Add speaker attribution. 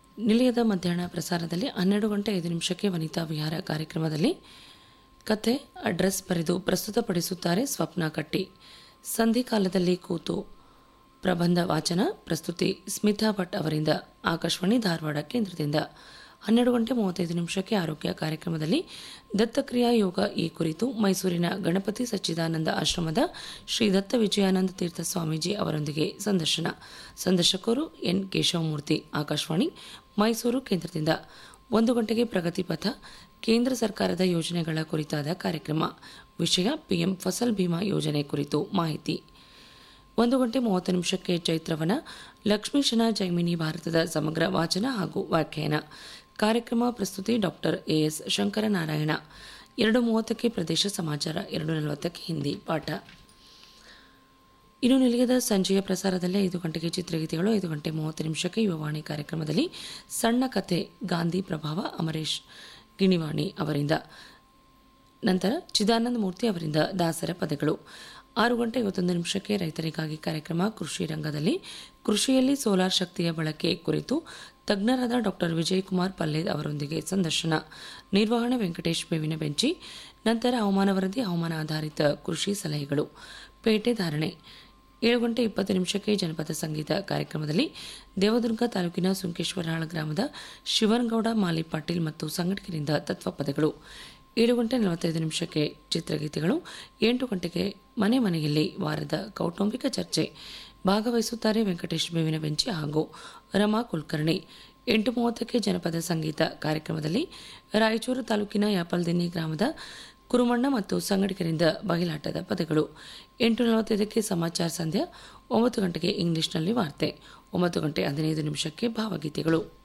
Speaker 1: ನಿಲಯದ ಮಧ್ಯಾಹ್ನ ಪ್ರಸಾರದಲ್ಲಿ ಹನ್ನೆರಡು ಗಂಟೆ ಐದು ನಿಮಿಷಕ್ಕೆ ವನಿತಾ ವಿಹಾರ ಕಾರ್ಯಕ್ರಮದಲ್ಲಿ ಕತೆ ಅಡ್ರೆಸ್ ಬರೆದು ಪ್ರಸ್ತುತಪಡಿಸುತ್ತಾರೆ ಸ್ವಪ್ನ ಕಟ್ಟಿ ಸಂಧಿಕಾಲದಲ್ಲಿ ಕೂತು ಪ್ರಬಂಧ ವಾಚನ ಪ್ರಸ್ತುತಿ ಸ್ಮಿತಾ ಭಟ್ ಅವರಿಂದ ಆಕಾಶವಾಣಿ ಧಾರವಾಡ ಕೇಂದ್ರದಿಂದ ಹನ್ನೆರಡು ಗಂಟೆ ಮೂವತ್ತೈದು ನಿಮಿಷಕ್ಕೆ ಆರೋಗ್ಯ ಕಾರ್ಯಕ್ರಮದಲ್ಲಿ ದತ್ತಕ್ರಿಯಾ ಯೋಗ ಈ ಕುರಿತು ಮೈಸೂರಿನ ಗಣಪತಿ ಸಚ್ಚಿದಾನಂದ ಆಶ್ರಮದ ಶ್ರೀ ದತ್ತ ವಿಜಯಾನಂದ ತೀರ್ಥ ಸ್ವಾಮೀಜಿ ಅವರೊಂದಿಗೆ ಸಂದರ್ಶನ ಸಂದರ್ಶಕರು ಎನ್ ಕೇಶವಮೂರ್ತಿ ಆಕಾಶವಾಣಿ ಮೈಸೂರು ಕೇಂದ್ರದಿಂದ ಒಂದು ಗಂಟೆಗೆ ಪ್ರಗತಿ ಪಥ ಕೇಂದ್ರ ಸರ್ಕಾರದ ಯೋಜನೆಗಳ ಕುರಿತಾದ ಕಾರ್ಯಕ್ರಮ ವಿಷಯ ಪಿಎಂ ಫಸಲ್ ಬಿಮಾ ಯೋಜನೆ ಕುರಿತು ಮಾಹಿತಿ ಒಂದು ಗಂಟೆ ಮೂವತ್ತು ನಿಮಿಷಕ್ಕೆ ಚೈತ್ರವನ ಲಕ್ಷ್ಮೀಶನ ಜೈಮಿನಿ ಭಾರತದ ಸಮಗ್ರ ವಾಚನ ಹಾಗೂ ವ್ಯಾಖ್ಯಾನ ಕಾರ್ಯಕ್ರಮ ಪ್ರಸ್ತುತಿ ಡಾಕ್ಟರ್ ಎಎಸ್ ಶಂಕರನಾರಾಯಣ ಎರಡು ಮೂವತ್ತಕ್ಕೆ ಪ್ರದೇಶ ಸಮಾಚಾರ ಎರಡು ನಲವತ್ತಕ್ಕೆ ಹಿಂದಿ ಪಾಠ ಇನ್ನು ನಿಲಯದ ಸಂಜೆಯ ಪ್ರಸಾರದಲ್ಲಿ ಐದು ಗಂಟೆಗೆ ಚಿತ್ರಗೀತೆಗಳು ಐದು ಗಂಟೆ ಮೂವತ್ತು ನಿಮಿಷಕ್ಕೆ ಯುವವಾಣಿ ಕಾರ್ಯಕ್ರಮದಲ್ಲಿ ಸಣ್ಣ ಕತೆ ಗಾಂಧಿ ಪ್ರಭಾವ ಅಮರೇಶ್ ಗಿಣಿವಾಣಿ ಅವರಿಂದ ನಂತರ ಚಿದಾನಂದ ಮೂರ್ತಿ ಅವರಿಂದ ದಾಸರ ಪದಗಳು ಆರು ಗಂಟೆ ಐವತ್ತೊಂದು ನಿಮಿಷಕ್ಕೆ ರೈತರಿಗಾಗಿ ಕಾರ್ಯಕ್ರಮ ಕೃಷಿ ರಂಗದಲ್ಲಿ ಕೃಷಿಯಲ್ಲಿ ಸೋಲಾರ್ ಶಕ್ತಿಯ ಬಳಕೆ ಕುರಿತು ತಜ್ಞರಾದ ಡಾಕ್ಟರ್ ವಿಜಯಕುಮಾರ್ ಪಲ್ಲೇದ್ ಅವರೊಂದಿಗೆ ಸಂದರ್ಶನ ನಿರ್ವಹಣೆ ವೆಂಕಟೇಶ್ ಬೇವಿನ ಬೆಂಚಿ ನಂತರ ಹವಾಮಾನ ವರದಿ ಹವಾಮಾನ ಆಧಾರಿತ ಕೃಷಿ ಸಲಹೆಗಳು ಪೇಟೆ ಧಾರಣೆ ಏಳು ಗಂಟೆ ಇಪ್ಪತ್ತು ನಿಮಿಷಕ್ಕೆ ಜನಪದ ಸಂಗೀತ ಕಾರ್ಯಕ್ರಮದಲ್ಲಿ ದೇವದುರ್ಗ ತಾಲೂಕಿನ ಸುಂಕೇಶ್ವರಹಾಳ ಗ್ರಾಮದ ಶಿವನಗೌಡ ಮಾಲಿ ಪಾಟೀಲ್ ಮತ್ತು ಸಂಘಟಕರಿಂದ ತತ್ವಪದಗಳು ಏಳು ಗಂಟೆ ನಲವತ್ತೈದು ನಿಮಿಷಕ್ಕೆ ಚಿತ್ರಗೀತೆಗಳು ಎಂಟು ಗಂಟೆಗೆ ಮನೆ ಮನೆಯಲ್ಲಿ ವಾರದ ಕೌಟುಂಬಿಕ ಚರ್ಚೆ ಭಾಗವಹಿಸುತ್ತಾರೆ ವೆಂಕಟೇಶ್ ಬೇವಿನ ಬೆಂಚಿ ಹಾಗೂ ರಮಾ ಕುಲಕರ್ಣಿ ಎಂಟು ಮೂವತ್ತಕ್ಕೆ ಜನಪದ ಸಂಗೀತ ಕಾರ್ಯಕ್ರಮದಲ್ಲಿ ರಾಯಚೂರು ತಾಲೂಕಿನ ಯಾಪಲ್ದಿನ್ನಿ ಗ್ರಾಮದ ಕುರುಮಣ್ಣ ಮತ್ತು ಸಂಗಡಿಗರಿಂದ ಬಯಲಾಟದ ಪದಗಳು ಎಂಟು ನಲವತ್ತೈದಕ್ಕೆ ಸಮಾಚಾರ ಸಂಧ್ಯಾ ಒಂಬತ್ತು ಗಂಟೆಗೆ ಇಂಗ್ಲಿಷ್ನಲ್ಲಿ ವಾರ್ತೆ ಒಂಬತ್ತು ಗಂಟೆ ಹದಿನೈದು ನಿಮಿಷಕ್ಕೆ ಭಾವಗೀತೆಗಳು